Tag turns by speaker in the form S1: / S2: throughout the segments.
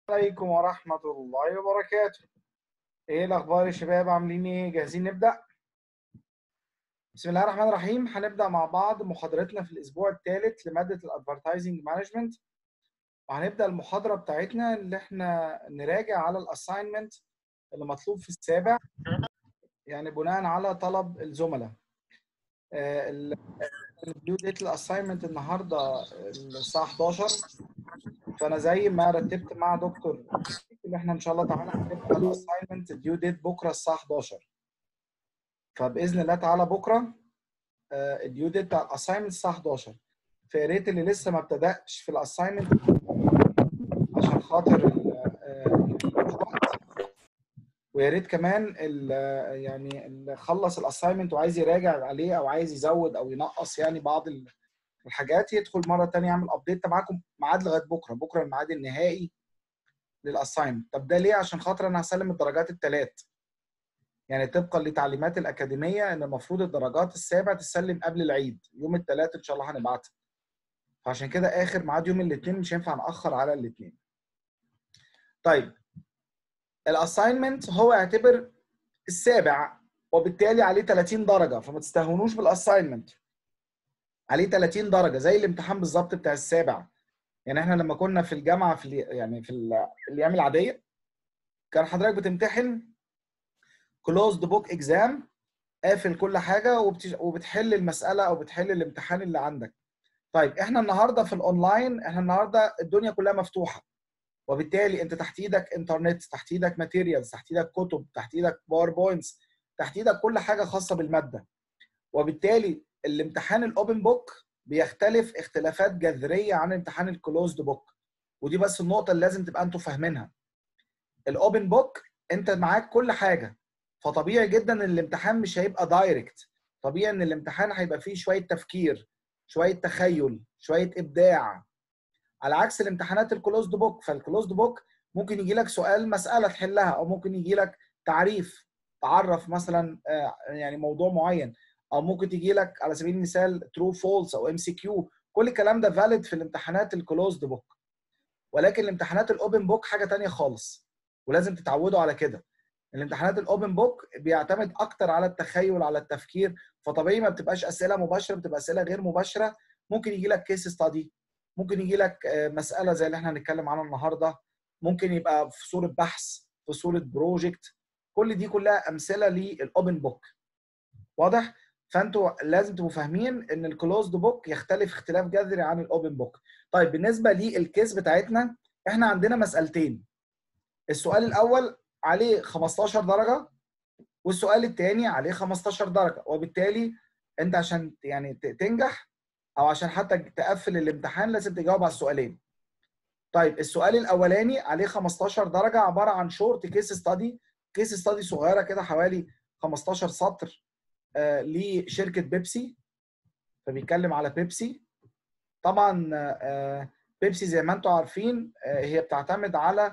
S1: عليكم ورحمة الله وبركاته ايه الاخبار يا شباب عاملين ايه جاهزين نبدأ بسم الله الرحمن الرحيم هنبدأ مع بعض محاضرتنا في الاسبوع الثالث لمادة الادفرتايزنج مانجمنت وهنبدأ المحاضرة بتاعتنا اللي احنا نراجع على الاساينمنت اللي مطلوب في السابع يعني بناء على طلب الزملاء الديو ديت الاساينمنت النهارده الساعه 11 فانا زي ما رتبت مع دكتور اللي احنا ان شاء الله تعالى هنبقى الاساينمنت الديو ديت بكره الساعه 11 فباذن الله تعالى بكره الديو ديت بتاع الاساينمنت الساعه 11 فيا ريت اللي لسه ما ابتداش في الاساينمنت عشان خاطر الوقت ويا ريت كمان يعني اللي خلص الاساينمنت وعايز يراجع عليه او عايز يزود او ينقص يعني بعض الحاجات يدخل مره ثانيه يعمل ابديت معاكم ميعاد لغايه بكره بكره الميعاد النهائي للاساينمنت طب ده ليه عشان خاطر انا هسلم الدرجات الثلاث يعني طبقا لتعليمات الاكاديميه ان المفروض الدرجات السابع تسلم قبل العيد يوم الثلاث ان شاء الله هنبعتها فعشان كده اخر ميعاد يوم الاثنين مش هينفع ناخر على الاثنين طيب الاساينمنت هو يعتبر السابع وبالتالي عليه 30 درجه فما تستهونوش بالاساينمنت عليه 30 درجه زي الامتحان بالظبط بتاع السابع يعني احنا لما كنا في الجامعه في يعني في الايام العاديه كان حضرتك بتمتحن كلوزد بوك اكزام قافل كل حاجه وبتحل المساله او بتحل الامتحان اللي عندك طيب احنا النهارده في الاونلاين احنا النهارده الدنيا كلها مفتوحه وبالتالي انت تحت ايدك انترنت تحت ايدك ماتيريالز تحت ايدك كتب تحت ايدك باوربوينتس تحت ايدك كل حاجه خاصه بالماده وبالتالي الامتحان الاوبن بوك بيختلف اختلافات جذريه عن امتحان الكلوزد بوك ودي بس النقطه اللي لازم تبقى انتوا فاهمينها الاوبن بوك انت معاك كل حاجه فطبيعي جدا ان الامتحان مش هيبقى دايركت طبيعي ان الامتحان هيبقى فيه شويه تفكير شويه تخيل شويه ابداع على عكس الامتحانات الكلوزد بوك فالكلوزد بوك ممكن يجي لك سؤال مساله تحلها او ممكن يجي لك تعريف تعرف مثلا يعني موضوع معين او ممكن تيجي لك على سبيل المثال ترو فولس او ام سي كيو كل الكلام ده فاليد في الامتحانات الكلوزد بوك ولكن الامتحانات الاوبن بوك حاجه ثانيه خالص ولازم تتعودوا على كده الامتحانات الاوبن بوك بيعتمد اكتر على التخيل على التفكير فطبيعي ما بتبقاش اسئله مباشره بتبقى اسئله غير مباشره ممكن يجي لك كيس ستادي ممكن يجي لك مساله زي اللي احنا هنتكلم عنها النهارده ممكن يبقى في صوره بحث في صوره بروجكت كل دي كلها امثله للاوبن بوك واضح فانتوا لازم تبقوا فاهمين ان الكلوزد بوك يختلف اختلاف جذري عن الاوبن بوك طيب بالنسبه للكيس بتاعتنا احنا عندنا مسالتين السؤال الاول عليه 15 درجه والسؤال الثاني عليه 15 درجه وبالتالي انت عشان يعني تنجح او عشان حتى تقفل الامتحان لازم تجاوب على السؤالين طيب السؤال الاولاني عليه 15 درجه عباره عن شورت كيس ستادي كيس ستادي صغيره كده حوالي 15 سطر آه لشركه بيبسي فبيتكلم على بيبسي طبعا آه بيبسي زي ما انتم عارفين آه هي بتعتمد على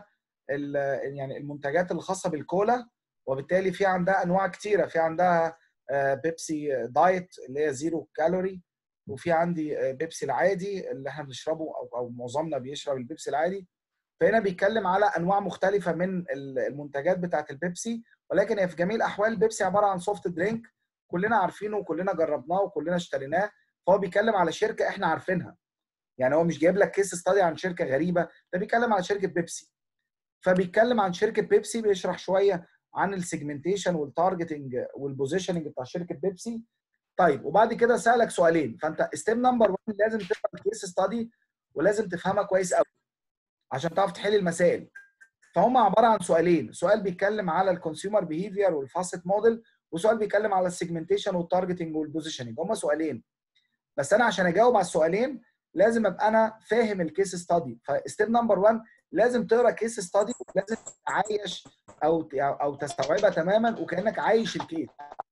S1: يعني المنتجات الخاصه بالكولا وبالتالي في عندها انواع كتيره في عندها بيبسي دايت اللي هي زيرو كالوري وفي عندي بيبسي العادي اللي احنا بنشربه او او معظمنا بيشرب البيبسي العادي فهنا بيتكلم على انواع مختلفه من المنتجات بتاعه البيبسي ولكن هي في جميع الاحوال البيبسي عباره عن سوفت درينك كلنا عارفينه وكلنا جربناه وكلنا اشتريناه فهو بيتكلم على شركه احنا عارفينها يعني هو مش جايب لك كيس ستادي عن شركه غريبه ده بيتكلم على شركه بيبسي فبيتكلم عن شركه بيبسي بيشرح شويه عن السيجمنتيشن والتارجتنج والبوزيشننج بتاع شركه بيبسي طيب وبعد كده سالك سؤالين فانت ستيب نمبر 1 لازم تقرا الكيس ستادي ولازم تفهمها كويس قوي عشان تعرف تحل المسائل فهم عباره عن سؤالين سؤال بيتكلم على الكونسيومر بيهيفير والفاسيت موديل وسؤال بيتكلم على السيجمنتيشن والتارجتنج والبوزيشننج هم سؤالين بس انا عشان اجاوب على السؤالين لازم ابقى انا فاهم الكيس ستادي فستيب نمبر 1 لازم تقرا كيس ستادي ولازم تعايش او او تستوعبها تماما وكانك عايش الكيس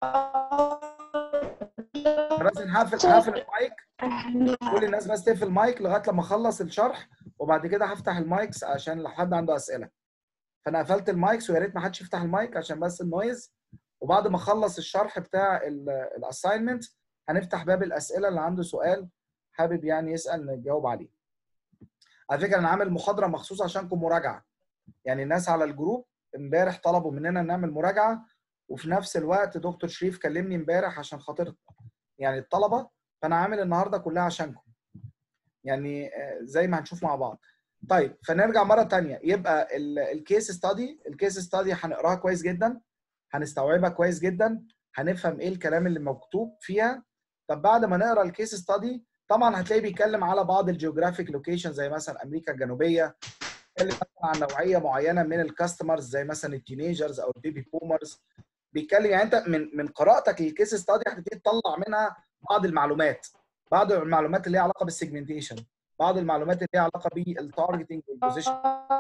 S1: لازم هقفل هقفل المايك كل الناس بس تقفل المايك لغايه لما اخلص الشرح وبعد كده هفتح المايكس عشان لو حد عنده اسئله فانا قفلت المايكس ويا ريت ما حدش يفتح المايك عشان بس النويز وبعد ما اخلص الشرح بتاع الاساينمنت هنفتح باب الاسئله اللي عنده سؤال حابب يعني يسال نجاوب عليه على فكره انا عامل محاضره مخصوص عشانكم مراجعه يعني الناس على الجروب امبارح طلبوا مننا نعمل مراجعه وفي نفس الوقت دكتور شريف كلمني امبارح عشان خاطر يعني الطلبه فانا عامل النهارده كلها عشانكم يعني زي ما هنشوف مع بعض طيب فنرجع مره تانية يبقى الكيس ستادي الكيس ستادي هنقراها كويس جدا هنستوعبها كويس جدا هنفهم ايه الكلام اللي مكتوب فيها طب بعد ما نقرا الكيس ستادي طبعا هتلاقيه بيتكلم على بعض الجيوغرافيك لوكيشن زي مثلا امريكا الجنوبيه بيتكلم عن نوعيه معينه من الكاستمرز زي مثلا التينيجرز او البيبي بومرز بيتكلم يعني انت من من قراءتك للكيس ستادي هتبتدي تطلع منها بعض المعلومات بعض المعلومات اللي ليها علاقه بالسيجمنتيشن بعض المعلومات اللي ليها علاقه بالتارجتنج والبوزيشن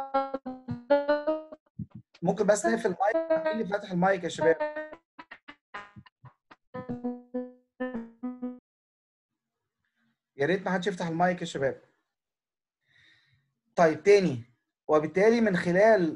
S1: ممكن بس نقفل المايك مين اللي فاتح المايك يا شباب يا ريت ما حدش يفتح المايك يا شباب طيب تاني وبالتالي من خلال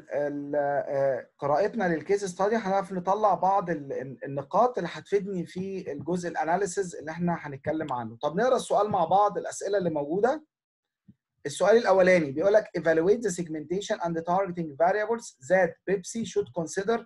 S1: قراءتنا للكيس ستادي هنعرف نطلع بعض النقاط اللي هتفيدني في الجزء الاناليسز اللي احنا هنتكلم عنه طب نقرا السؤال مع بعض الاسئله اللي موجوده السؤال الاولاني بيقول لك evaluate the segmentation and the targeting variables that Pepsi should consider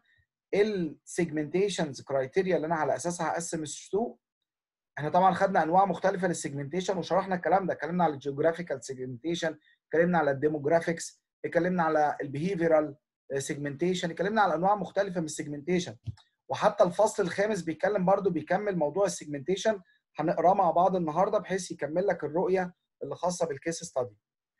S1: السيجمنتيشنز كرايتيريا اللي انا على اساسها هقسم السوق احنا طبعا خدنا انواع مختلفه للسيجمنتيشن وشرحنا الكلام ده اتكلمنا على الجيوغرافيكال سيجمنتيشن اتكلمنا على الديموجرافيكس اتكلمنا على البيهيفيرال سيجمنتيشن اتكلمنا على انواع مختلفه من السيجمنتيشن وحتى الفصل الخامس بيتكلم برضو بيكمل موضوع السيجمنتيشن هنقراه مع بعض النهارده بحيث يكمل لك الرؤيه اللي خاصه بالكيس ستادي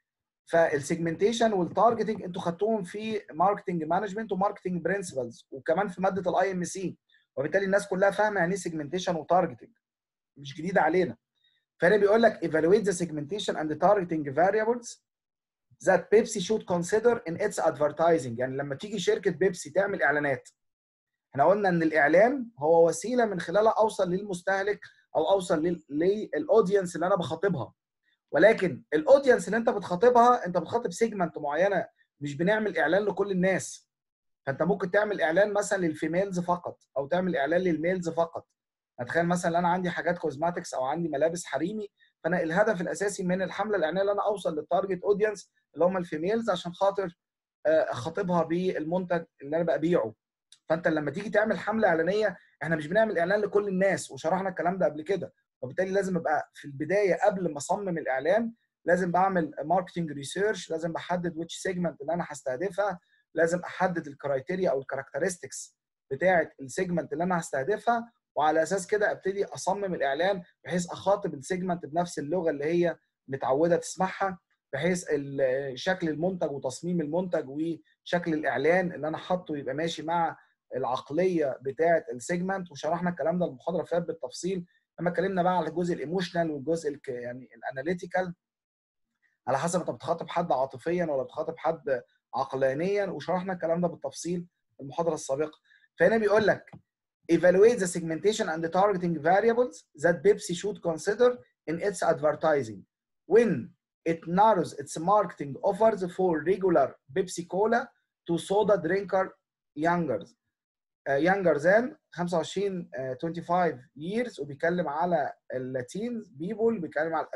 S1: فالسيجمنتيشن والتارجتنج انتوا خدتوهم في ماركتنج مانجمنت وماركتنج برنسبلز وكمان في ماده الاي ام سي وبالتالي الناس كلها فاهمه يعني ايه سيجمنتيشن وتارجتنج مش جديده علينا فهنا بيقول لك evaluate the segmentation and the targeting variables that Pepsi should consider in its advertising يعني لما تيجي شركه بيبسي تعمل اعلانات احنا قلنا ان الاعلان هو وسيله من خلالها اوصل للمستهلك او اوصل للاودينس اللي انا بخاطبها ولكن الاودينس اللي انت بتخاطبها انت بتخاطب سيجمنت معينه مش بنعمل اعلان لكل الناس فانت ممكن تعمل اعلان مثلا للفيميلز فقط او تعمل اعلان للميلز فقط اتخيل مثلا انا عندي حاجات كوزماتكس او عندي ملابس حريمي فانا الهدف الاساسي من الحمله الاعلانيه اللي انا اوصل للتارجت اودينس اللي هم الفيميلز عشان خاطر اخاطبها بالمنتج اللي انا ببيعه فانت لما تيجي تعمل حمله اعلانيه احنا مش بنعمل اعلان لكل الناس وشرحنا الكلام ده قبل كده وبالتالي لازم ابقى في البدايه قبل ما اصمم الاعلان لازم بعمل ماركتنج ريسيرش لازم بحدد ويتش سيجمنت اللي انا هستهدفها لازم احدد الكرايتيريا او الكاركترستكس بتاعه السيجمنت اللي انا هستهدفها وعلى اساس كده ابتدي اصمم الاعلان بحيث اخاطب السيجمنت بنفس اللغه اللي هي متعوده تسمعها بحيث شكل المنتج وتصميم المنتج وشكل الاعلان اللي انا حاطه يبقى ماشي مع العقليه بتاعه السيجمنت وشرحنا الكلام ده المحاضره اللي فاتت بالتفصيل لما اتكلمنا بقى على الجزء الايموشنال والجزء يعني الاناليتيكال على حسب انت بتخاطب حد عاطفيا ولا بتخاطب حد عقلانيا وشرحنا الكلام ده بالتفصيل في المحاضره السابقه فهنا بيقول لك evaluate the segmentation and the targeting variables that Pepsi should consider in its advertising when it narrows its marketing offers for regular Pepsi Cola to soda drinker younger uh, younger than 25 uh, 25 years وبيتكلم على اللاتينز بيبول بيتكلم على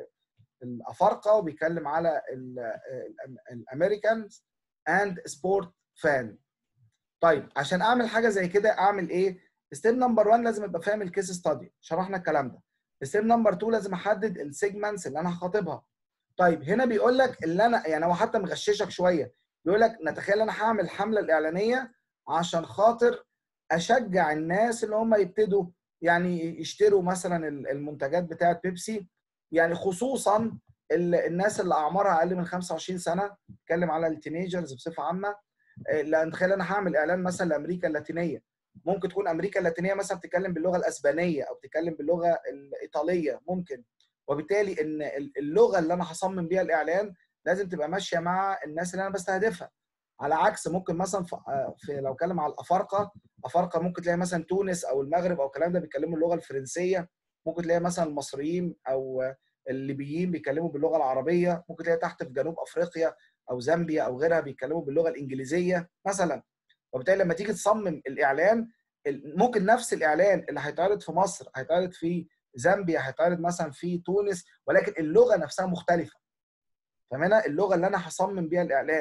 S1: الافارقه وبيتكلم على الامريكانز اند سبورت فان طيب عشان اعمل حاجه زي كده اعمل ايه ستيب نمبر 1 لازم ابقى فاهم الكيس ستادي شرحنا الكلام ده ستيب نمبر 2 لازم احدد السيجمنتس اللي انا هخاطبها طيب هنا بيقول لك اللي انا يعني هو حتى مغششك شويه بيقول لك نتخيل انا هعمل حمله الاعلانيه عشان خاطر اشجع الناس اللي هم يبتدوا يعني يشتروا مثلا المنتجات بتاعه بيبسي يعني خصوصا الناس اللي اعمارها اقل من 25 سنه اتكلم على التينيجرز بصفه عامه لان تخيل انا هعمل اعلان مثلا لامريكا اللاتينيه ممكن تكون امريكا اللاتينيه مثلا بتتكلم باللغه الاسبانيه او بتتكلم باللغه الايطاليه ممكن وبالتالي ان اللغه اللي انا هصمم بيها الاعلان لازم تبقى ماشيه مع الناس اللي انا بستهدفها على عكس ممكن مثلا في لو اتكلم على الافارقه افارقه ممكن تلاقي مثلا تونس او المغرب او الكلام ده بيتكلموا اللغه الفرنسيه ممكن تلاقي مثلا المصريين او الليبيين بيتكلموا باللغه العربيه ممكن تلاقي تحت في جنوب افريقيا او زامبيا او غيرها بيتكلموا باللغه الانجليزيه مثلا وبالتالي لما تيجي تصمم الاعلان ممكن نفس الاعلان اللي هيتعرض في مصر هيتعرض في زامبيا هيتعرض مثلا في تونس ولكن اللغه نفسها مختلفه فهنا اللغه اللي انا هصمم بيها الاعلان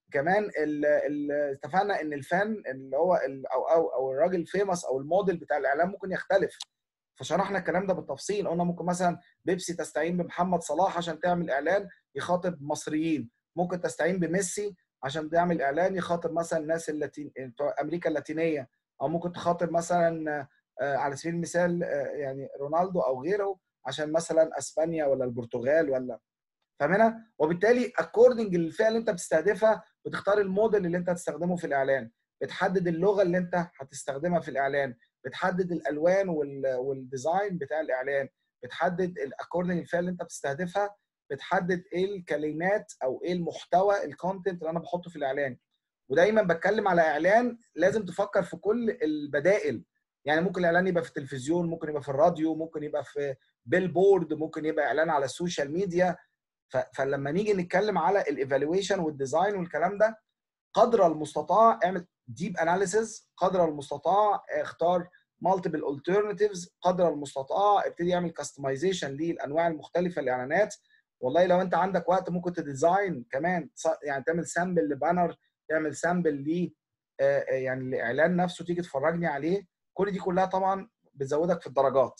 S1: كمان ال ال اتفقنا ان الفان اللي هو ال او او او الراجل الفيمس او الموديل بتاع الاعلان ممكن يختلف فشرحنا الكلام ده بالتفصيل قلنا ممكن مثلا بيبسي تستعين بمحمد صلاح عشان تعمل اعلان يخاطب مصريين ممكن تستعين بميسي عشان تعمل اعلان يخاطب مثلا الناس اللاتين بتوع امريكا اللاتينيه او ممكن تخاطب مثلا على سبيل المثال يعني رونالدو او غيره عشان مثلا اسبانيا ولا البرتغال ولا فاهمنا وبالتالي اكوردنج للفئه اللي انت بتستهدفها بتختار الموديل اللي انت هتستخدمه في الاعلان بتحدد اللغه اللي انت هتستخدمها في الاعلان بتحدد الالوان والديزاين بتاع الاعلان بتحدد اكوردنج للفئه اللي انت بتستهدفها بتحدد ايه الكلمات او ايه المحتوى الكونتنت اللي انا بحطه في الاعلان ودايما بتكلم على اعلان لازم تفكر في كل البدائل يعني ممكن الاعلان يبقى في التلفزيون ممكن يبقى في الراديو ممكن يبقى في بيل بورد ممكن يبقى اعلان على السوشيال ميديا فلما نيجي نتكلم على الايفالويشن والديزاين والكلام ده قدر المستطاع اعمل ديب اناليسيز قدر المستطاع اختار مالتيبل alternatives قدر المستطاع ابتدي اعمل كاستمايزيشن للانواع المختلفه للاعلانات والله لو انت عندك وقت ممكن تديزاين كمان يعني تعمل سامبل لبانر تعمل سامبل ل يعني الاعلان نفسه تيجي تفرجني عليه كل دي كلها طبعا بتزودك في الدرجات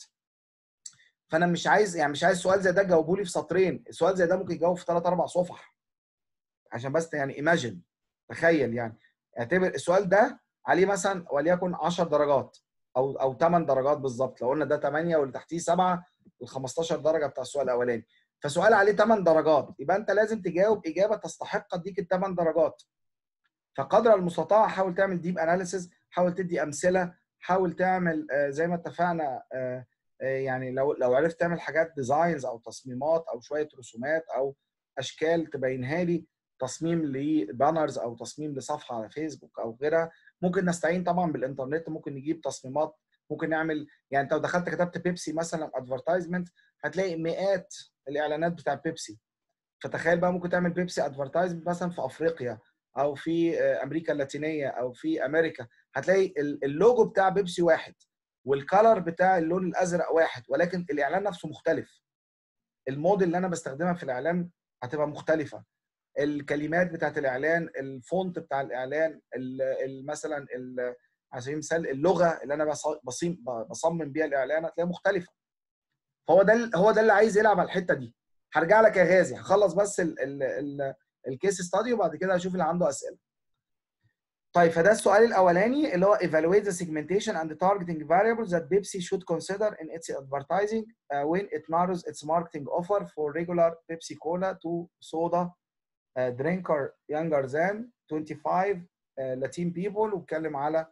S1: فانا مش عايز يعني مش عايز سؤال زي ده تجاوبه لي في سطرين السؤال زي ده ممكن يجاوب في ثلاث اربع صفح عشان بس يعني ايماجن تخيل يعني اعتبر السؤال ده عليه مثلا وليكن 10 درجات او او 8 درجات بالظبط لو قلنا ده 8 واللي تحتيه 7 ال 15 درجه بتاع السؤال الاولاني فسؤال عليه 8 درجات يبقى انت لازم تجاوب اجابه تستحق اديك ال 8 درجات فقدر المستطاع حاول تعمل ديب اناليسيز حاول تدي امثله حاول تعمل زي ما اتفقنا يعني لو لو عرفت تعمل حاجات ديزاينز او تصميمات او شويه رسومات او اشكال تبينها لي تصميم لبانرز او تصميم لصفحه على فيسبوك او غيرها ممكن نستعين طبعا بالانترنت ممكن نجيب تصميمات ممكن نعمل يعني انت لو دخلت كتبت بيبسي مثلا ادفرتايزمنت هتلاقي مئات الاعلانات بتاع بيبسي فتخيل بقى ممكن تعمل بيبسي ادفرتايزمنت مثلا في افريقيا او في امريكا اللاتينيه او في امريكا هتلاقي اللوجو بتاع بيبسي واحد والكالر بتاع اللون الازرق واحد ولكن الاعلان نفسه مختلف الموديل اللي انا بستخدمها في الاعلان هتبقى مختلفه الكلمات بتاعت الاعلان الفونت بتاع الاعلان مثلا على سبيل المثال اللغه اللي انا بصيم بصمم بيها الاعلان هتلاقيها مختلفه فهو ده هو ده اللي عايز يلعب على الحته دي هرجع لك يا غازي هخلص بس الكيس ستادي وبعد كده هشوف اللي عنده اسئله طيب فده السؤال الاولاني اللي هو evaluate the segmentation and the targeting variables that Pepsi should consider in its advertising uh, when it narrows its marketing offer for regular Pepsi Cola to soda uh, drinker younger than 25 uh, Latin people واتكلم على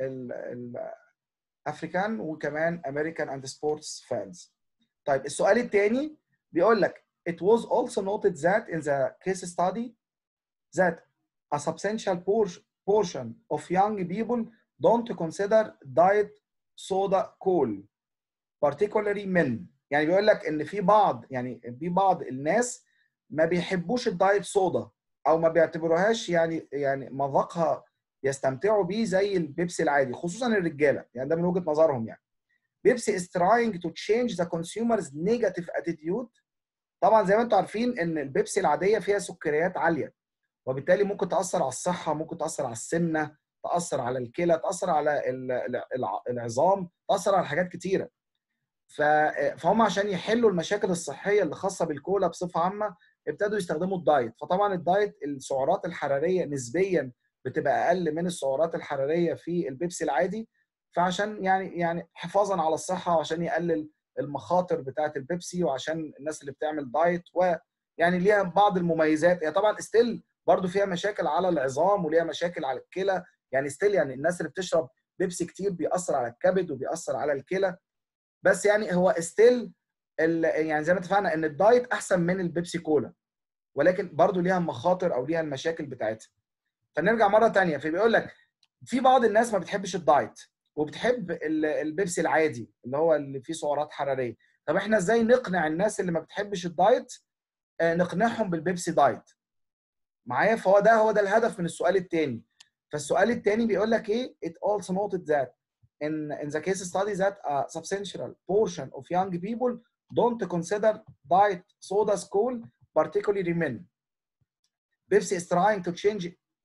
S1: الافريكان وكمان American and sports fans. طيب السؤال الثاني بيقول لك it was also noted that in the case study that a substantial portion portion of young people don't consider diet soda cool particularly men يعني بيقول لك ان في بعض يعني في بعض الناس ما بيحبوش الدايت صودا او ما بيعتبروهاش يعني يعني مذاقها يستمتعوا بيه زي البيبسي العادي خصوصا الرجاله يعني ده من وجهه نظرهم يعني بيبسي is trying to change the consumer's negative attitude طبعا زي ما انتم عارفين ان البيبسي العاديه فيها سكريات عاليه وبالتالي ممكن تاثر على الصحه ممكن تاثر على السمنه تاثر على الكلى تاثر على العظام تاثر على حاجات كتيره فهم عشان يحلوا المشاكل الصحيه اللي خاصه بالكولا بصفه عامه ابتدوا يستخدموا الدايت فطبعا الدايت السعرات الحراريه نسبيا بتبقى اقل من السعرات الحراريه في البيبسي العادي فعشان يعني يعني حفاظا على الصحه وعشان يقلل المخاطر بتاعه البيبسي وعشان الناس اللي بتعمل دايت ويعني ليها بعض المميزات هي يعني طبعا ستيل برضو فيها مشاكل على العظام وليها مشاكل على الكلى يعني ستيل يعني الناس اللي بتشرب بيبسي كتير بيأثر على الكبد وبيأثر على الكلى بس يعني هو ستيل يعني زي ما اتفقنا ان الدايت احسن من البيبسي كولا ولكن برضو ليها مخاطر او ليها المشاكل بتاعتها فنرجع مره ثانيه فبيقول لك في بعض الناس ما بتحبش الدايت وبتحب البيبسي العادي اللي هو اللي فيه سعرات حراريه طب احنا ازاي نقنع الناس اللي ما بتحبش الدايت نقنعهم بالبيبسي دايت معايا فهو ده هو ده الهدف من السؤال الثاني فالسؤال الثاني بيقول لك ايه it also noted that in in the case study that a substantial portion of young people don't consider diet sodas cool particularly men Pepsi is trying to change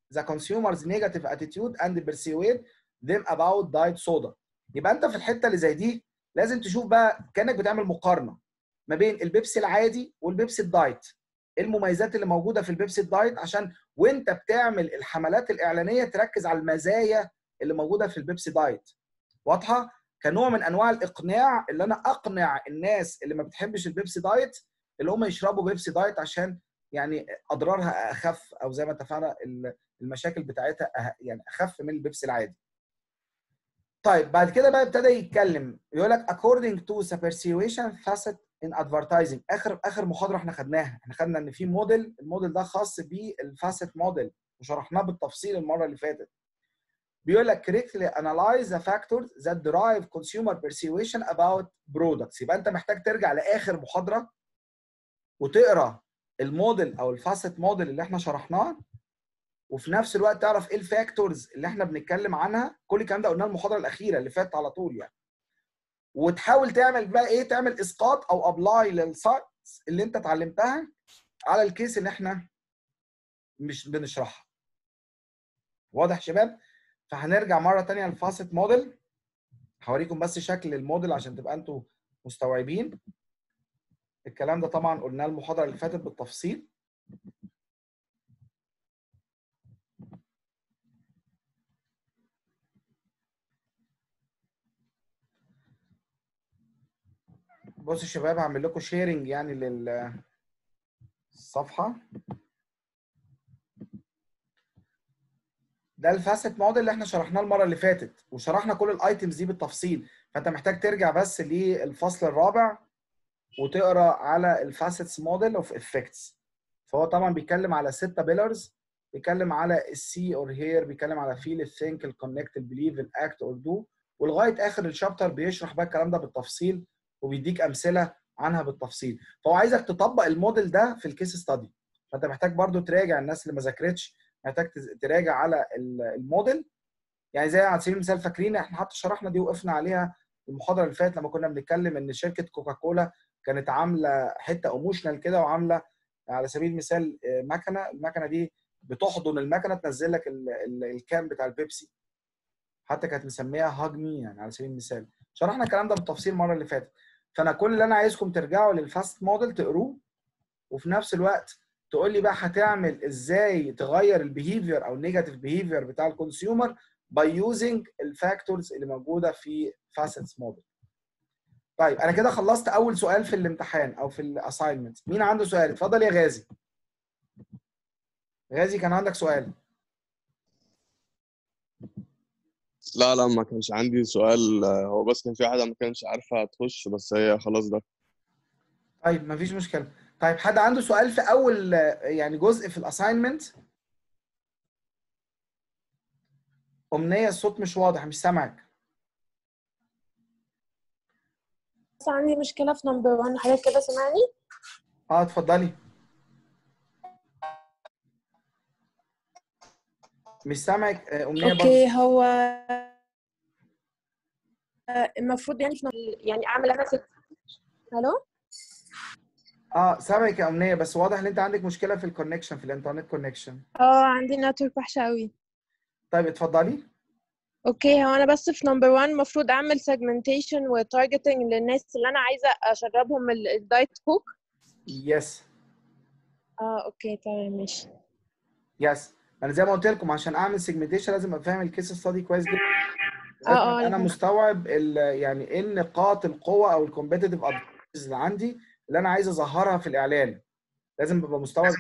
S1: the consumer's negative attitude and persuade them about diet soda يبقى انت في الحته اللي زي دي لازم تشوف بقى كانك بتعمل مقارنه ما بين البيبسي العادي والبيبسي الدايت ايه المميزات اللي موجوده في البيبسي الدايت عشان وانت بتعمل الحملات الاعلانيه تركز على المزايا اللي موجوده في البيبسي دايت واضحه كنوع من انواع الاقناع اللي انا اقنع الناس اللي ما بتحبش البيبسي دايت اللي هم يشربوا بيبسي دايت عشان يعني اضرارها اخف او زي ما اتفقنا المشاكل بتاعتها يعني اخف من البيبسي العادي. طيب بعد كده بقى ابتدى يتكلم يقول لك according to the persuasion facet in advertising اخر اخر محاضره احنا خدناها احنا خدنا ان في موديل الموديل ده خاص بالفاسيت موديل وشرحناه بالتفصيل المره اللي فاتت. بيقول لك correctly analyze the factors that drive consumer persuasion about products يبقى انت محتاج ترجع لاخر محاضره وتقرا الموديل او الفاسيت موديل اللي احنا شرحناه وفي نفس الوقت تعرف ايه الفاكتورز اللي احنا بنتكلم عنها كل الكلام ده قلناه المحاضره الاخيره اللي فاتت على طول يعني وتحاول تعمل بقى ايه تعمل اسقاط او ابلاي للسايتس اللي انت اتعلمتها على الكيس اللي احنا مش بنشرحها واضح شباب فهنرجع مره ثانيه للفاسيت موديل هوريكم بس شكل الموديل عشان تبقى انتوا مستوعبين الكلام ده طبعا قلناه المحاضره اللي فاتت بالتفصيل بصوا يا شباب هعمل لكم شيرنج يعني للصفحه ده الفاسيت موديل اللي احنا شرحناه المره اللي فاتت وشرحنا كل الايتمز دي بالتفصيل فانت محتاج ترجع بس للفصل الرابع وتقرا على الفاسيتس موديل اوف افكتس فهو طبعا بيتكلم على ستة بيلرز بيتكلم على السي اور هير بيتكلم على فيل الثينك الكونكت البليف الاكت اور دو ولغايه اخر الشابتر بيشرح بقى الكلام ده بالتفصيل وبيديك امثله عنها بالتفصيل فهو عايزك تطبق الموديل ده في الكيس ستادي فانت محتاج برضو تراجع الناس اللي ما ذاكرتش محتاج تراجع على الموديل يعني زي على سبيل المثال فاكرين احنا حتى شرحنا دي وقفنا عليها المحاضره اللي فاتت لما كنا بنتكلم ان شركه كوكاكولا كانت عامله حته ايموشنال كده وعامله على سبيل المثال مكنه المكنه دي بتحضن المكنه تنزل لك الكام بتاع البيبسي حتى كانت مسميها هاج مي يعني على سبيل المثال شرحنا الكلام ده بالتفصيل المره اللي فاتت فانا كل اللي انا عايزكم ترجعوا للفاست موديل تقروه وفي نفس الوقت تقول لي بقى هتعمل ازاي تغير البيهيفير او النيجاتيف بيهيفير بتاع الكونسيومر باي يوزنج الفاكتورز اللي موجوده في فاسيتس موديل طيب انا كده خلصت اول سؤال في الامتحان او في الاساينمنت مين عنده سؤال اتفضل يا غازي غازي كان عندك سؤال
S2: لا لا ما كانش عندي سؤال هو بس كان في واحدة ما كانش عارفة تخش بس هي خلاص ده
S1: طيب مفيش مشكله طيب حد عنده سؤال في اول يعني جزء في الاساينمنت امنيه الصوت مش واضح مش سامعك
S3: بس عندي مشكلة في نمبر 1 حضرتك كده سامعني؟
S1: اه اتفضلي مش سامعك آه، امنيه برضه
S3: اوكي هو آه، المفروض يعني في نمبر- يعني اعمل انا ست الو
S1: اه سامعك يا امنيه بس واضح ان انت عندك مشكله في الكونكشن في الانترنت كونكشن
S3: اه عندي نتورك وحشة قوي
S1: طيب اتفضلي
S3: اوكي هو انا بس في نمبر 1 المفروض اعمل سيجمنتيشن وتارجتنج للناس اللي انا عايزة اشربهم ال- الدايت كوك
S1: يس
S3: اه اوكي تمام ماشي
S1: يس انا زي ما قلت لكم عشان اعمل سيجمنتيشن لازم ابقى فاهم الكيس ستادي كويس جدا
S3: اه اه
S1: انا
S3: أنا
S1: مستوعب ال- يعني ايه نقاط القوه او الكومبيتيتيف ادفانتجز اللي عندي اللي انا عايز اظهرها في الاعلان لازم ابقى مستوعب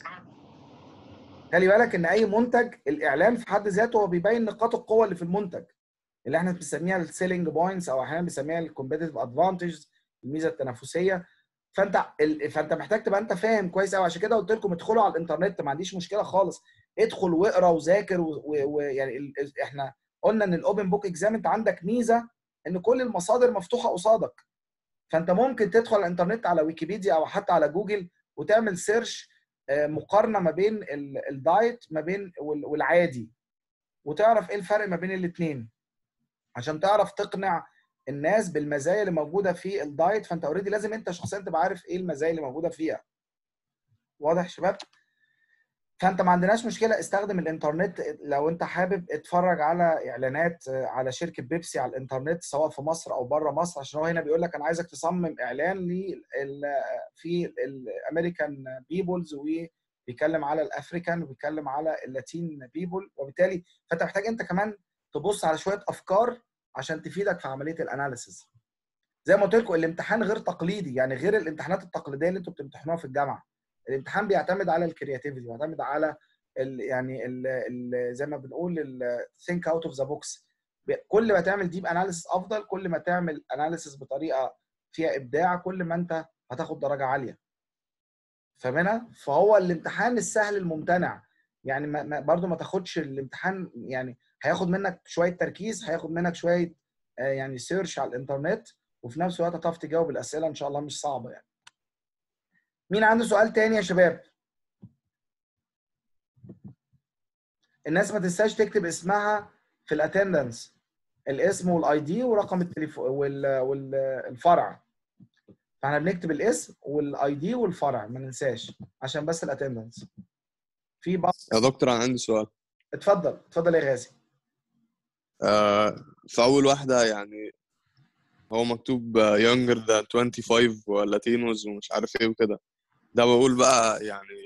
S1: خلي بالك ان اي منتج الاعلان في حد ذاته هو بيبين نقاط القوه اللي في المنتج اللي احنا بنسميها السيلينج بوينتس او احيانا بنسميها الكومبيتيتيف ادفانتجز الميزه التنافسيه فانت ال... فانت محتاج تبقى انت فاهم كويس قوي عشان كده قلت لكم ادخلوا على الانترنت ما عنديش مشكله خالص ادخل واقرا وذاكر ويعني و... و... يعني ال... ال- احنا قلنا ان الاوبن بوك اكزام انت عندك ميزه ان كل المصادر مفتوحه قصادك فانت ممكن تدخل على الانترنت على ويكيبيديا او حتى على جوجل وتعمل سيرش آه، مقارنه ما بين ال- الدايت ما بين وال- والعادي وتعرف ايه الفرق ما بين الاثنين عشان تعرف تقنع الناس بالمزايا اللي موجوده في الدايت فانت اوريدي لازم انت شخصيا تبقى عارف ايه المزايا اللي موجوده فيها واضح يا شباب فانت ما عندناش مشكله استخدم الانترنت لو انت حابب اتفرج على اعلانات على شركه بيبسي على الانترنت سواء في مصر او بره مصر عشان هو هنا بيقول لك انا عايزك تصمم اعلان لل في الامريكان بيبلز وبيتكلم على الافريكان وبيتكلم على اللاتين بيبل وبالتالي فانت محتاج انت كمان تبص على شويه افكار عشان تفيدك في عمليه الاناليسز زي ما قلت لكم الامتحان غير تقليدي يعني غير الامتحانات التقليديه اللي انتوا بتمتحنوها في الجامعه الامتحان بيعتمد على الكرياتيفيتي بيعتمد على ال يعني ال ال زي ما بنقول الثينك اوت اوف ذا بوكس كل ما تعمل ديب اناليسيس افضل كل ما تعمل اناليسيس بطريقه فيها ابداع كل ما انت هتاخد درجه عاليه فاهمنا فهو الامتحان السهل الممتنع يعني ما برضو ما تاخدش الامتحان يعني هياخد منك شويه تركيز هياخد منك شويه يعني سيرش على الانترنت وفي نفس الوقت هتعرف تجاوب الاسئله ان شاء الله مش صعبه يعني مين عنده سؤال تاني يا شباب الناس ما تنساش تكتب اسمها في الاتندنس الاسم والاي دي ورقم التليفون والفرع فاحنا بنكتب الاسم والاي دي والفرع ما ننساش عشان بس الاتندنس في بعض
S2: يا دكتور انا عندي سؤال
S1: اتفضل اتفضل يا غازي
S2: آه في اول واحده يعني هو مكتوب younger than 25 ولاتينوز ومش عارف ايه وكده ده بقول بقى يعني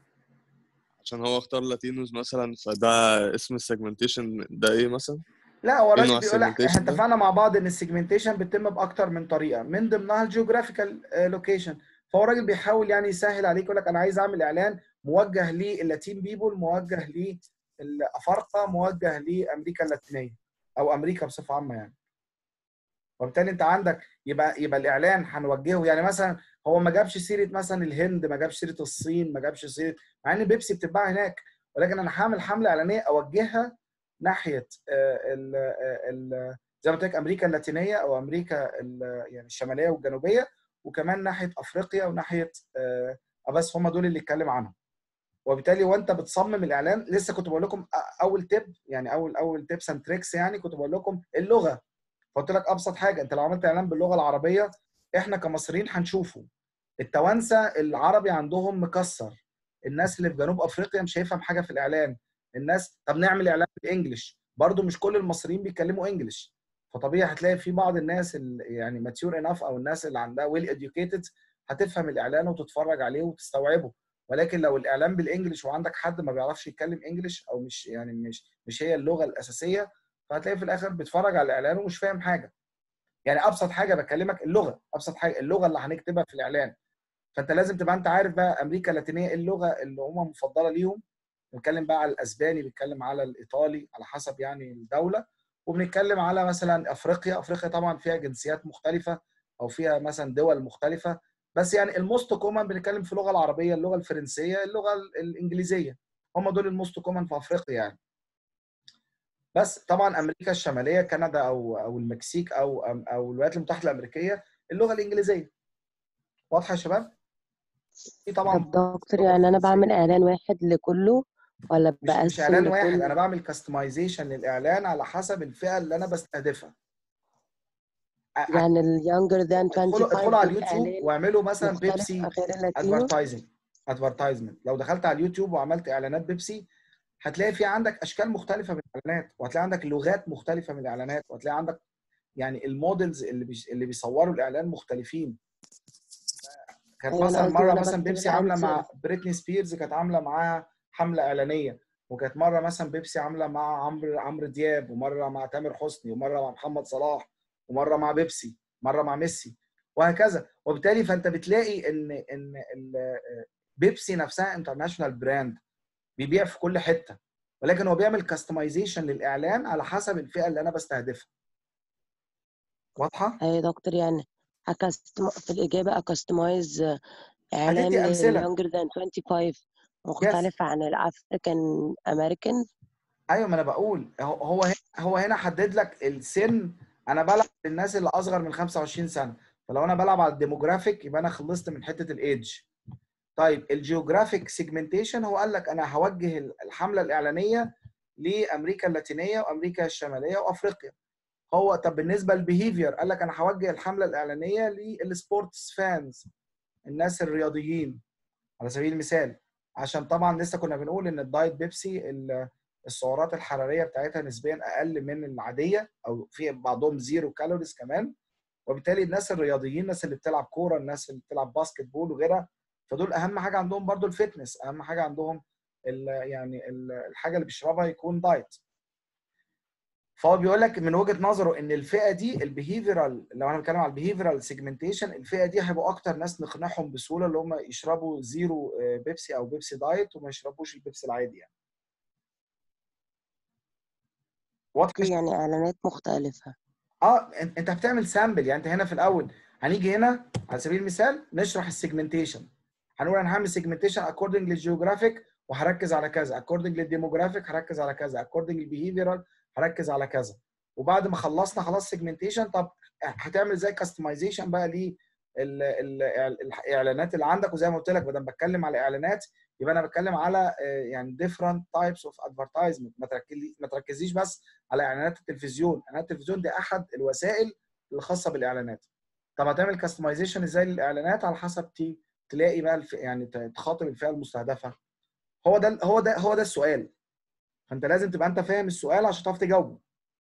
S2: عشان هو اختار لاتينوز مثلا فده اسم السيجمنتيشن ده ايه مثلا؟
S1: لا هو
S2: إيه
S1: الراجل
S2: نوع
S1: بيقول لك
S2: الsegmentation
S1: احنا
S2: ده؟
S1: اتفقنا مع بعض ان السيجمنتيشن بتتم باكتر من طريقه من ضمنها الجيوغرافيكال لوكيشن فهو الراجل بيحاول يعني يسهل عليك يقول لك انا عايز اعمل اعلان موجه للاتين بيبول موجه للافارقه موجه لامريكا اللاتينيه او امريكا بصفه عامه يعني وبالتالي انت عندك يبقى يبقى الاعلان هنوجهه يعني مثلا هو ما جابش سيره مثلا الهند ما جابش سيره الصين ما جابش سيره مع ان بيبسي بتتباع هناك ولكن انا هعمل حمله اعلانيه اوجهها ناحيه آه، ال ال زي ما قلت لك امريكا اللاتينيه او امريكا ال- يعني الشماليه والجنوبيه وكمان ناحيه افريقيا وناحيه آه، بس هم دول اللي اتكلم عنهم وبالتالي وانت بتصمم الاعلان لسه كنت بقول لكم أ- اول تيب يعني اول اول تيبس اند تريكس يعني كنت بقول لكم اللغه فقلت لك ابسط حاجه انت لو عملت اعلان باللغه العربيه احنا كمصريين هنشوفه التوانسه العربي عندهم مكسر الناس اللي في جنوب افريقيا مش هيفهم حاجه في الاعلان الناس طب نعمل اعلان بالانجلش برضو مش كل المصريين بيتكلموا انجلش فطبيعي هتلاقي في بعض الناس اللي يعني ماتيور انف او الناس اللي عندها ويل educated هتفهم الاعلان وتتفرج عليه وتستوعبه ولكن لو الاعلان بالانجلش وعندك حد ما بيعرفش يتكلم انجلش او مش يعني مش مش هي اللغه الاساسيه فهتلاقي في الاخر بيتفرج على الاعلان ومش فاهم حاجه يعني ابسط حاجه بكلمك اللغه ابسط حاجه اللغه اللي هنكتبها في الاعلان فانت لازم تبقى انت عارف بقى امريكا اللاتينيه ايه اللغه اللي هم مفضله ليهم بنتكلم بقى على الاسباني بنتكلم على الايطالي على حسب يعني الدوله وبنتكلم على مثلا افريقيا افريقيا طبعا فيها جنسيات مختلفه او فيها مثلا دول مختلفه بس يعني الموست كومن بنتكلم في اللغه العربيه اللغه الفرنسيه اللغه ال- الانجليزيه هم دول الموست كومن في افريقيا يعني بس طبعا امريكا الشماليه كندا او او المكسيك او او الولايات المتحده الامريكيه اللغه الانجليزيه واضحه يا شباب في طبعا
S4: طب دكتور
S1: اللغة
S4: يعني انا
S1: الفرنسية.
S4: بعمل اعلان واحد لكله ولا
S1: مش مش
S4: بقسم
S1: اعلان واحد
S4: لكل
S1: انا بعمل كاستمايزيشن للاعلان على حسب الفئه اللي انا بستهدفها ع-
S4: يعني ال younger than
S1: ادخلوا
S4: 25
S1: ادخلوا على
S4: دول
S1: اليوتيوب
S4: اعلان
S1: واعملوا مثلا
S4: مختلف
S1: بيبسي
S4: غير اللاتينو
S1: ادفرتايزنج ادفرتايزمنت لو دخلت على اليوتيوب وعملت اعلانات بيبسي هتلاقي في عندك اشكال مختلفه من الاعلانات وهتلاقي عندك لغات مختلفه من الاعلانات وهتلاقي عندك يعني المودلز اللي بيش اللي بيصوروا الاعلان مختلفين كانت
S4: ايوه انا
S1: مثلا
S4: قصدي
S1: مره
S4: وانا
S1: مثلا
S4: بكتب
S1: بيبسي عامله
S4: الانسر
S1: مع بريتني سبيرز كانت عامله معاها حمله اعلانيه وكانت مره مثلا بيبسي عامله مع عمرو عمرو دياب ومره مع تامر حسني ومره مع محمد صلاح ومره مع بيبسي مره مع ميسي وهكذا وبالتالي فانت بتلاقي ان ان ال- بيبسي نفسها انترناشونال براند بيبيع في كل حته ولكن هو بيعمل كاستمايزيشن للاعلان على حسب الفئه اللي انا بستهدفها واضحه
S4: ايوه يا دكتور يعني أكستم... في الاجابه اكستمايز اعلان
S1: هتدي
S4: لل
S1: امثله
S4: younger than 25
S1: يس
S4: مختلف عن الافريكان امريكان
S1: ايوه ما انا بقول هو هو هنا هو هنا حدد لك السن انا بلعب للناس اللي اصغر من 25 سنه فلو انا بلعب على الديموجرافيك يبقى انا خلصت من حته الايدج طيب الجيوغرافيك سيجمنتيشن هو قال لك انا هوجه الحمله الاعلانيه لامريكا اللاتينيه وامريكا الشماليه وافريقيا هو طب بالنسبه للبيهيفير قال لك انا هوجه الحمله الاعلانيه للسبورتس فانز الناس الرياضيين على سبيل المثال عشان طبعا لسه كنا بنقول ان الدايت بيبسي ال- السعرات الحراريه بتاعتها نسبيا اقل من العاديه او في بعضهم زيرو كالوريز كمان وبالتالي الناس الرياضيين الناس اللي بتلعب كوره الناس اللي بتلعب باسكت بول وغيرها فدول اهم حاجه عندهم برضو الفتنس اهم حاجه عندهم ال يعني ال- الحاجه اللي بيشربها يكون دايت فهو بيقول لك من وجهه نظره ان الفئه دي البيهيفيرال لو انا بتكلم على البيهيفيرال سيجمنتيشن الفئه دي هيبقوا اكتر ناس نقنعهم بسهوله اللي هم يشربوا زيرو آه، بيبسي او بيبسي دايت وما يشربوش البيبسي العادي يعني واضح
S4: يعني اعلانات مختلفة
S1: اه انت انت بتعمل سامبل يعني انت هنا في الاول هنيجي هنا على سبيل المثال نشرح السيجمنتيشن هنقول انا هعمل سيجمنتيشن اكوردنج للجيوغرافيك وهركز على كذا اكوردنج للديموغرافيك هركز على كذا اكوردنج للبيهيفيرال هركز على كذا وبعد ما خلصنا خلاص سيجمنتيشن طب هتعمل ازاي كاستمايزيشن بقى ليه ال- ال- الاعلانات اللي عندك وزي ما قلت لك بدل بتكلم على اعلانات يبقى انا بتكلم على آه، يعني different types of advertisement ما تركزي ما تركزيش بس على اعلانات التلفزيون اعلانات التلفزيون دي احد الوسائل الخاصه بالاعلانات طب هتعمل كاستمايزيشن ازاي للاعلانات على حسب تي تلاقي بقى الف... يعني ت- تخاطب الفئه المستهدفه هو ده هو ده هو ده السؤال فانت لازم تبقى انت فاهم السؤال عشان تعرف تجاوبه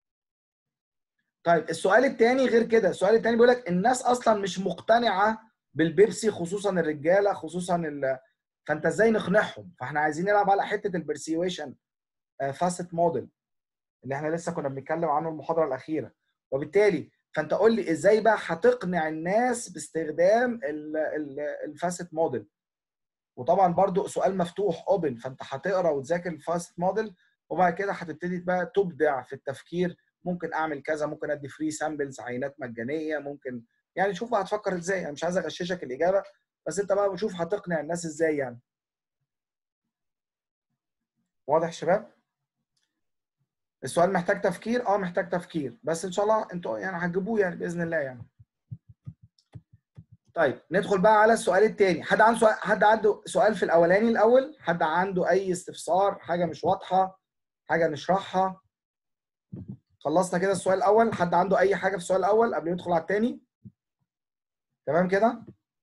S1: طيب السؤال الثاني غير كده السؤال الثاني بيقول لك الناس اصلا مش مقتنعه بالبيبسي خصوصا الرجاله خصوصا ال... فانت ازاي نقنعهم فاحنا عايزين نلعب على حته البرسيويشن فاسيت موديل اللي احنا لسه كنا بنتكلم عنه المحاضره الاخيره وبالتالي فانت قول لي ازاي بقى هتقنع الناس باستخدام الفاسيت موديل وطبعا برضو سؤال مفتوح اوبن فانت هتقرا وتذاكر الفاسيت موديل وبعد كده هتبتدي بقى تبدع في التفكير ممكن اعمل كذا ممكن ادي فري سامبلز عينات مجانيه ممكن يعني شوف بقى هتفكر ازاي انا مش عايز اغششك الاجابه بس انت بقى بشوف هتقنع الناس ازاي يعني واضح يا شباب السؤال محتاج تفكير اه محتاج تفكير بس ان شاء الله انتوا يعني هتجيبوه يعني باذن الله يعني طيب ندخل بقى على السؤال الثاني حد عنده سؤال حد عنده سؤال في الاولاني الاول حد عنده اي استفسار حاجه مش واضحه حاجه نشرحها خلصنا كده السؤال الاول حد عنده اي حاجه في السؤال الاول قبل ما ندخل على الثاني تمام كده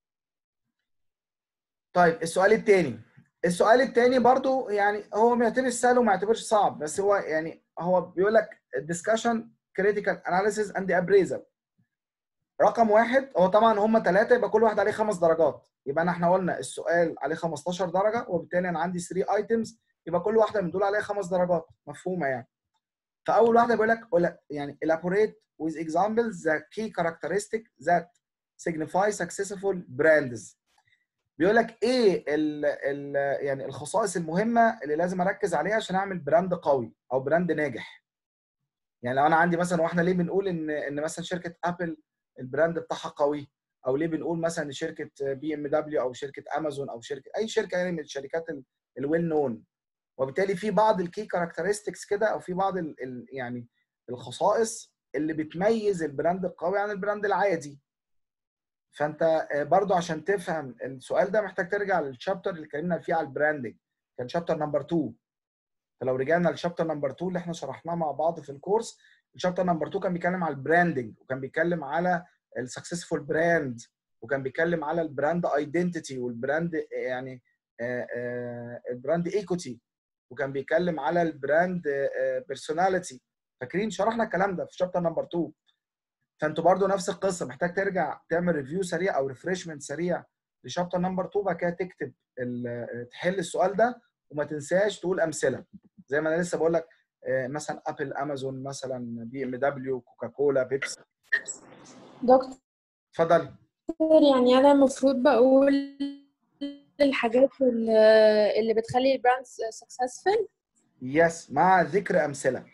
S1: طيب السؤال الثاني السؤال الثاني برضو يعني هو ما يعتبرش سهل وما يعتبرش صعب بس هو يعني هو بيقول لك discussion critical analysis and appraisal رقم واحد هو طبعا هم ثلاثه يبقى كل واحد عليه خمس درجات يبقى أنا احنا قلنا السؤال عليه 15 درجه وبالتالي انا عندي 3 ايتمز يبقى كل واحده من دول عليها خمس درجات مفهومه يعني فاول واحده بيقول لك بيقول لك يعني elaborate with examples the key characteristic that signify successful brands بيقول لك ايه ال ال يعني الخصائص المهمه اللي لازم اركز عليها عشان اعمل براند قوي او براند ناجح يعني لو انا عندي مثلا واحنا ليه بنقول ان ان مثلا شركه ابل البراند بتاعها قوي او ليه بنقول مثلا ان شركه بي ام دبليو او شركه امازون او شركه اي شركه يعني من الشركات الويل نون وبالتالي في بعض الكي كاركترستكس كده او في بعض ال ال يعني الخصائص اللي بتميز البراند القوي عن البراند العادي فانت برضو عشان تفهم السؤال ده محتاج ترجع للشابتر اللي اتكلمنا فيه على البراندنج كان شابتر نمبر 2 فلو رجعنا للشابتر نمبر 2 اللي احنا شرحناه مع بعض في الكورس الشابتر نمبر 2 كان بيتكلم على البراندنج وكان بيتكلم على السكسسفول براند وكان بيتكلم على البراند ايدنتيتي والبراند يعني البراند ايكوتي وكان بيتكلم على البراند بيرسوناليتي فاكرين شرحنا الكلام ده في شابتر نمبر 2 فانتوا برضو نفس القصه محتاج ترجع تعمل ريفيو سريع او ريفرشمنت سريع لشابتر نمبر 2 بعد كده تكتب تحل السؤال ده وما تنساش تقول امثله زي ما انا لسه بقول لك مثلا ابل امازون مثلا بي ام دبليو كوكاكولا بيبسي
S3: دكتور
S1: اتفضلي
S3: يعني انا المفروض بقول الحاجات اللي اللي بتخلي البراند سكسسفل
S1: يس مع ذكر امثله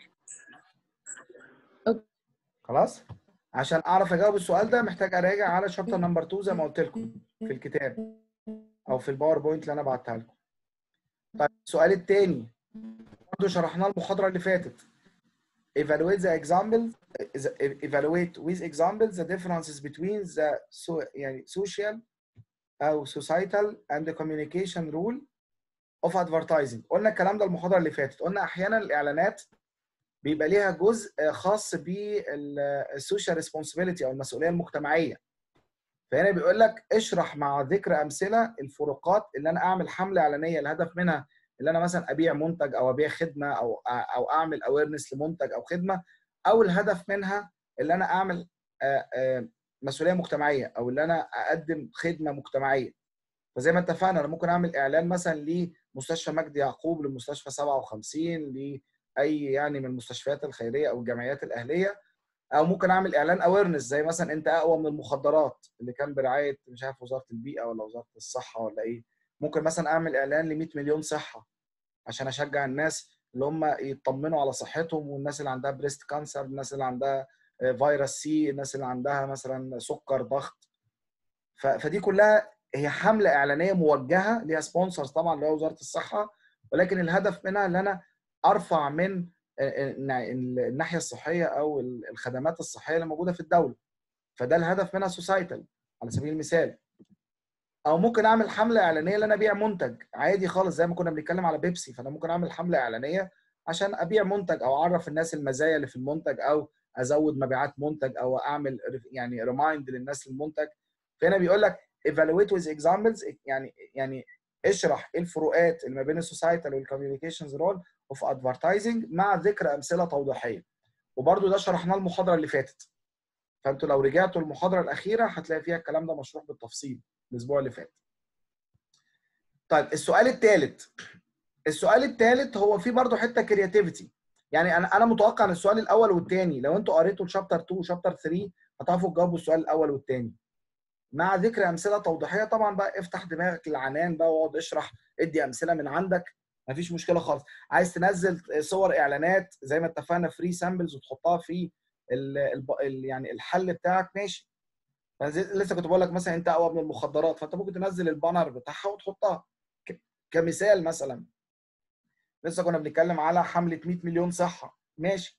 S3: أوكي.
S1: خلاص عشان اعرف اجاوب السؤال ده محتاج اراجع على شابتر نمبر 2 زي ما قلت لكم في الكتاب او في الباوربوينت اللي انا بعتها لكم طيب السؤال الثاني برضه شرحناه المحاضره اللي فاتت evaluate the examples evaluate with examples the differences between the so يعني social او societal and the communication rule of advertising قلنا الكلام ده المحاضره اللي فاتت قلنا احيانا الاعلانات بيبقى ليها جزء خاص بالسوشيال ريسبونسبيلتي او المسؤوليه المجتمعيه فهنا بيقول لك اشرح مع ذكر امثله الفروقات اللي انا اعمل حمله اعلانيه الهدف منها اللي انا مثلا ابيع منتج او ابيع خدمه او او اعمل اويرنس لمنتج او خدمه او الهدف منها اللي انا اعمل آه، آه، مسؤوليه مجتمعيه او اللي انا اقدم خدمه مجتمعيه فزي ما اتفقنا انا ممكن اعمل اعلان مثلا لمستشفى مجدي يعقوب لمستشفى 57 لاي يعني من المستشفيات الخيريه او الجمعيات الاهليه او ممكن اعمل اعلان اويرنس زي مثلا انت اقوى من المخدرات اللي كان برعايه مش عارف وزاره البيئه ولا وزاره الصحه ولا ايه ممكن مثلا اعمل اعلان ل 100 مليون صحه عشان اشجع الناس اللي هم يطمنوا على صحتهم والناس اللي عندها بريست كانسر الناس اللي عندها فيروس سي الناس اللي عندها مثلا سكر ضغط ف- فدي كلها هي حمله اعلانيه موجهه ليها سبونسرز طبعا اللي هو وزاره الصحه ولكن الهدف منها ان انا ارفع من الناحيه الصحيه او الخدمات الصحيه اللي موجوده في الدوله فده الهدف منها سوسايتال على سبيل المثال او ممكن اعمل حمله اعلانيه ان انا ابيع منتج عادي خالص زي ما كنا بنتكلم على بيبسي فانا ممكن اعمل حمله اعلانيه عشان ابيع منتج او اعرف الناس المزايا اللي في المنتج او ازود مبيعات منتج او اعمل يعني ريمايند للناس للمنتج فهنا بيقول لك evaluate with examples يعني يعني اشرح ايه الفروقات اللي ما بين السوسايتال والكوميونيكيشنز رول اوف ادفرتايزنج مع ذكر امثله توضيحيه وبرده ده شرحناه المحاضره اللي فاتت فانتوا لو رجعتوا المحاضره الاخيره هتلاقي فيها الكلام ده مشروح بالتفصيل الاسبوع اللي فات طيب السؤال الثالث السؤال الثالث هو في برضه حته كرياتيفيتي يعني انا انا متوقع ان السؤال الاول والثاني لو انتوا قريتوا الشابتر 2 وشابتر 3 هتعرفوا تجاوبوا السؤال الاول والثاني مع ذكر امثله توضيحيه طبعا بقى افتح دماغك للعنان بقى واقعد اشرح ادي امثله من عندك مفيش مشكله خالص عايز تنزل صور اعلانات زي ما اتفقنا فري سامبلز وتحطها في ال ال يعني الحل بتاعك ماشي لسه كنت بقول لك مثلا انت اقوى من المخدرات فانت ممكن تنزل البانر بتاعها وتحطها كمثال مثلا لسه كنا بنتكلم على حمله 100 مليون صحه ماشي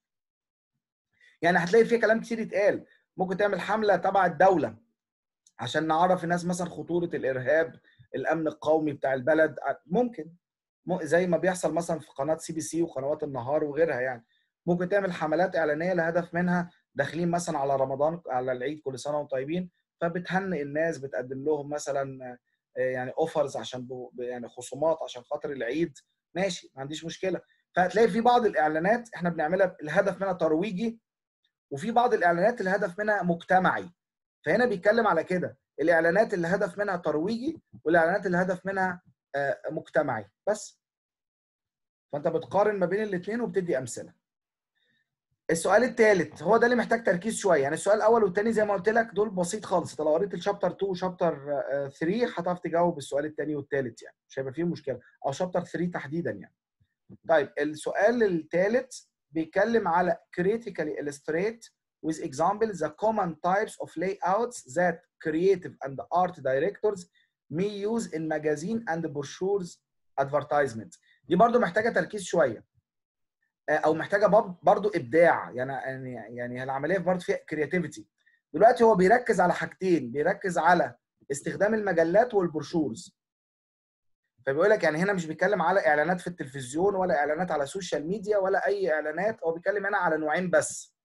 S1: يعني هتلاقي فيها كلام كتير يتقال ممكن تعمل حمله تبع الدوله عشان نعرف الناس مثلا خطوره الارهاب الامن القومي بتاع البلد ممكن زي ما بيحصل مثلا في قناه سي بي سي وقنوات النهار وغيرها يعني ممكن تعمل حملات اعلانيه لهدف منها داخلين مثلا على رمضان على العيد كل سنه وانتم طيبين فبتهنئ الناس بتقدم لهم مثلا يعني اوفرز عشان يعني خصومات عشان خاطر العيد ماشي ما عنديش مشكله فهتلاقي في بعض الاعلانات احنا بنعملها الهدف منها ترويجي وفي بعض الاعلانات الهدف منها مجتمعي فهنا بيتكلم على كده الاعلانات اللي الهدف منها ترويجي والاعلانات اللي الهدف منها مجتمعي بس فانت بتقارن ما بين الاثنين وبتدي امثله السؤال الثالث هو ده اللي محتاج تركيز شويه يعني السؤال الاول والثاني زي ما قلت لك دول بسيط خالص انت لو قريت الشابتر 2 وشابتر 3 هتعرف تجاوب السؤال الثاني والثالث يعني مش هيبقى فيه مشكله او شابتر 3 تحديدا يعني طيب السؤال الثالث بيتكلم على critically illustrate with examples the common types of layouts that creative and art directors may use in magazine and brochures advertisement دي برضو محتاجه تركيز شويه او محتاجه برضو ابداع يعني يعني العمليه برضو فيها كرياتيفيتي دلوقتي هو بيركز على حاجتين بيركز على استخدام المجلات والبروشورز فبيقول لك يعني هنا مش بيتكلم على اعلانات في التلفزيون ولا اعلانات على السوشيال ميديا ولا اي اعلانات هو بيتكلم هنا على نوعين بس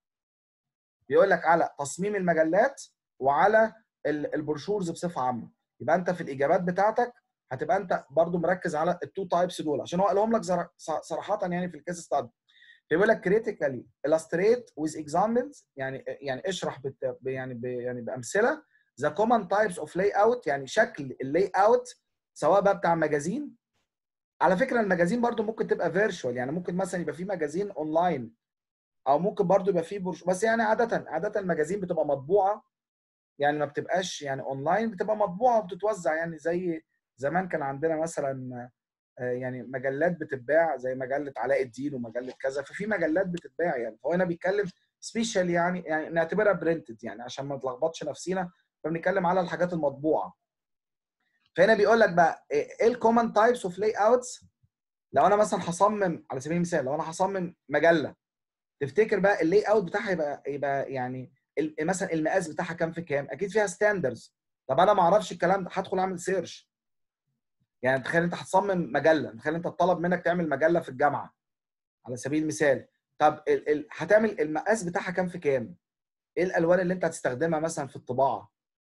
S1: بيقول لك على تصميم المجلات وعلى البروشورز بصفه عامه يبقى انت في الاجابات بتاعتك هتبقى انت برضو مركز على التو تايبس دول عشان هو قالهم لك صراحه يعني في الكيس ستادي بيقول لك كريتيكالي illustrate with examples يعني يعني اشرح بت يعني ب يعني بامثله the common types of layout يعني شكل اللاي اوت سواء بقى بتاع مجازين على فكره المجازين برضو ممكن تبقى فيرتشوال يعني ممكن مثلا يبقى في مجازين اونلاين او ممكن برضو يبقى في برش بس يعني عاده عاده المجازين بتبقى مطبوعه يعني ما بتبقاش يعني اونلاين بتبقى مطبوعه وبتتوزع يعني زي زمان كان عندنا مثلا يعني مجلات بتتباع زي مجله علاء الدين ومجله كذا ففي مجلات بتتباع يعني فهو هنا بيتكلم سبيشال يعني يعني نعتبرها برنتد يعني عشان ما نتلخبطش نفسينا فبنتكلم على الحاجات المطبوعه فهنا بيقول لك بقى ايه الكومن تايبس اوف لاي اوتس لو انا مثلا هصمم على سبيل المثال لو انا هصمم مجله تفتكر بقى اللاي اوت بتاعها يبقى يبقى يعني مثلا المقاس بتاعها كام في كام اكيد فيها ستاندرز طب انا ما اعرفش الكلام ده هدخل اعمل سيرش يعني تخيل انت هتصمم مجله تخيل انت اتطلب منك تعمل مجله في الجامعه على سبيل المثال طب ال ال هتعمل المقاس بتاعها كام في كام ايه الالوان اللي انت هتستخدمها مثلا في الطباعه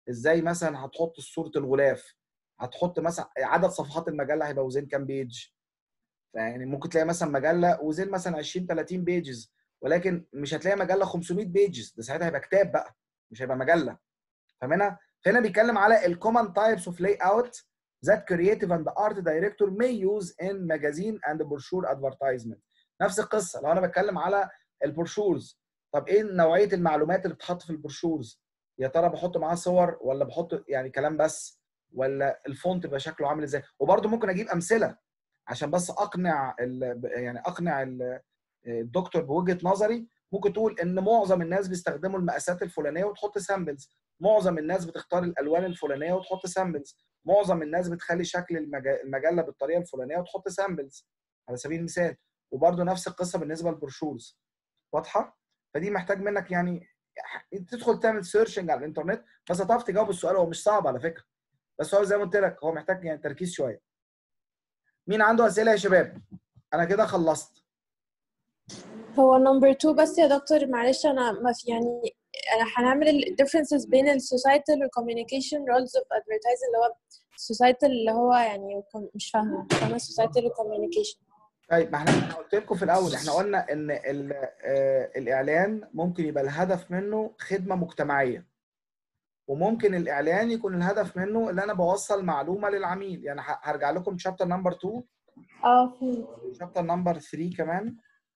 S1: ازاي مثلا هتحط صوره الغلاف هتحط مثلا عدد صفحات المجله هيبقى وزين كام بيج يعني ممكن تلاقي مثلا مجله وزين مثلا 20 30 بيجز ولكن مش هتلاقي مجله 500 بيجز ده ساعتها هيبقى كتاب بقى مش هيبقى مجله فهنا فهنا بيتكلم على الكومن تايبس اوف لاي اوت that creative and art director may use in magazine and brochure advertisement نفس القصه لو انا بتكلم على البروشورز طب ايه نوعيه المعلومات اللي بتتحط في البروشورز يا ترى بحط معاه صور ولا بحط يعني كلام بس ولا الفونت بيبقى شكله عامل ازاي وبرده ممكن اجيب امثله عشان بس اقنع ال يعني اقنع ال الدكتور بوجهه نظري ممكن تقول ان معظم الناس بيستخدموا المقاسات الفلانيه وتحط سامبلز معظم الناس بتختار الالوان الفلانيه وتحط سامبلز معظم الناس بتخلي شكل المجله بالطريقه الفلانيه وتحط سامبلز على سبيل المثال وبرده نفس القصه بالنسبه للبروشورز واضحه فدي محتاج منك يعني تدخل تعمل سيرشنج على الانترنت بس هتعرف تجاوب السؤال هو مش صعب على فكره بس هو زي ما قلت لك هو محتاج يعني تركيز شويه مين عنده اسئله يا شباب انا كده خلصت
S3: هو نمبر 2 بس يا دكتور معلش انا ما في يعني انا هنعمل ال differences بين ال societal وال communication roles of advertising اللي هو societal اللي هو يعني مش فاهمه فاهمه societal و communication
S1: طيب ما احنا قلت لكم في الاول احنا قلنا ان الاعلان ممكن يبقى الهدف منه خدمه مجتمعيه وممكن الاعلان يكون الهدف منه ان انا بوصل معلومه للعميل يعني هرجع لكم شابتر نمبر 2
S3: اه فهمت
S1: شابتر نمبر 3 كمان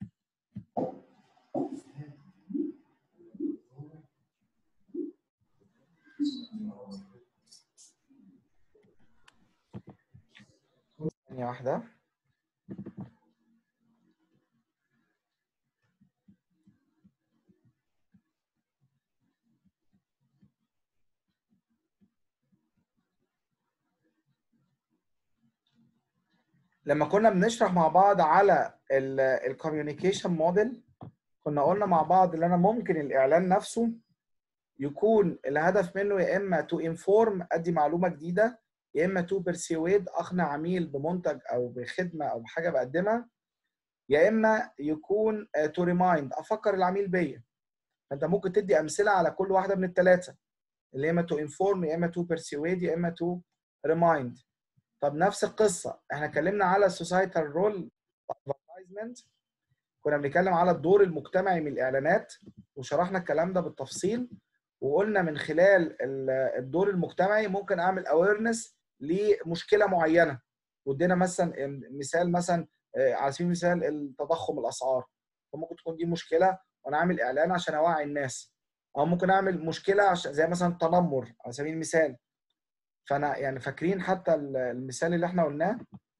S1: ثانية واحدة لما كنا بنشرح مع بعض على الكوميونيكيشن موديل كنا قلنا مع بعض ان انا ممكن الاعلان نفسه يكون الهدف منه يا اما تو انفورم ادي معلومه جديده يا اما تو بيرسيويد اقنع عميل بمنتج او بخدمه او بحاجه بقدمها يا اما يكون تو ريمايند افكر العميل بيا فانت ممكن تدي امثله على كل واحده من الثلاثه اللي يا اما تو انفورم يا اما تو بيرسيويد يا اما تو ريمايند طب نفس القصه احنا اتكلمنا على السوسايتال رول ادفرتايزمنت كنا بنتكلم على الدور المجتمعي من الاعلانات وشرحنا الكلام ده بالتفصيل وقلنا من خلال الدور المجتمعي ممكن اعمل اويرنس لمشكله معينه وادينا مثلا مثال مثلا على سبيل المثال التضخم الاسعار فممكن تكون دي مشكله وانا اعمل اعلان عشان اوعي الناس او ممكن اعمل مشكله عشان زي مثلا التنمر على سبيل المثال فانا يعني فاكرين حتى المثال اللي احنا قلناه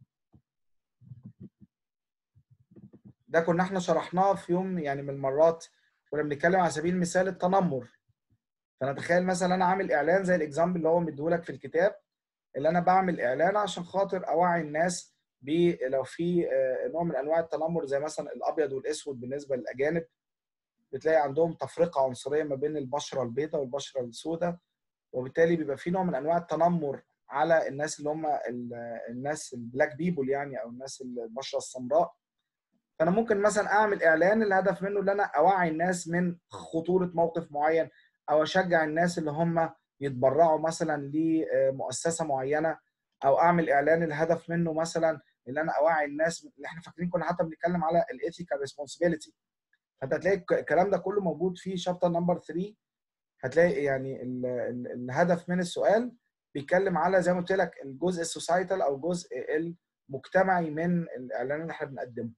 S1: ده كنا احنا شرحناه في يوم يعني من المرات كنا بنتكلم على سبيل المثال التنمر فانا تخيل مثلا انا عامل اعلان زي الاكزامبل اللي هو مديهولك في الكتاب اللي انا بعمل اعلان عشان خاطر اوعي الناس ب لو في نوع من انواع التنمر زي مثلا الابيض والاسود بالنسبه للاجانب بتلاقي عندهم تفرقه عنصريه ما بين البشره البيضاء والبشره السوداء وبالتالي بيبقى في نوع من انواع التنمر على الناس اللي هم الناس البلاك بيبول يعني او الناس البشره السمراء فانا ممكن مثلا اعمل اعلان الهدف منه ان انا اوعي الناس من خطوره موقف معين او اشجع الناس اللي هم يتبرعوا مثلا لمؤسسه معينه او اعمل اعلان الهدف منه مثلا ان انا اوعي الناس اللي احنا فاكرين كنا حتى بنتكلم على الايثيكال ريسبونسبيلتي فانت هتلاقي الكلام ده كله موجود في شابتر نمبر 3 هتلاقي يعني ال ال الهدف من السؤال بيتكلم على زي ما قلت لك الجزء السوسايتال او الجزء المجتمعي من الاعلان اللي احنا بنقدمه.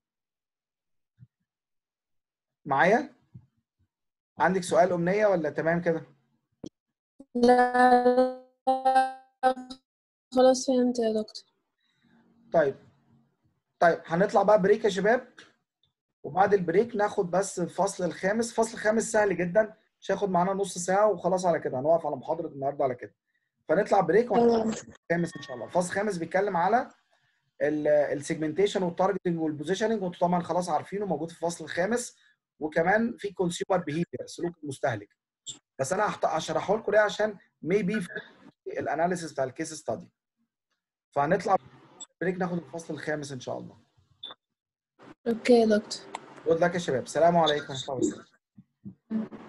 S1: معايا؟ عندك سؤال امنيه ولا تمام كده؟
S3: لا خلاص فهمت يا دكتور
S1: طيب طيب هنطلع بقى بريك يا شباب وبعد البريك ناخد بس الفصل الخامس الفصل الخامس سهل جدا مش هياخد معانا نص ساعه وخلاص على كده هنوقف على محاضره النهارده على كده فنطلع بريك الخامس ان شاء الله الفصل الخامس بيتكلم على السيجمنتيشن والتارجتنج والبوزيشننج وانتم طبعا خلاص عارفينه موجود في الفصل الخامس وكمان في كونسيومر بيهيفير سلوك المستهلك بس انا هشرحه لكم ليه عشان ميبي في الاناليسيس بتاع الكيس ستادي فهنطلع بريك ناخد الفصل الخامس ان شاء الله
S3: اوكي يا دكتور
S1: جود لك يا شباب السلام عليكم ورحمه الله وبركاته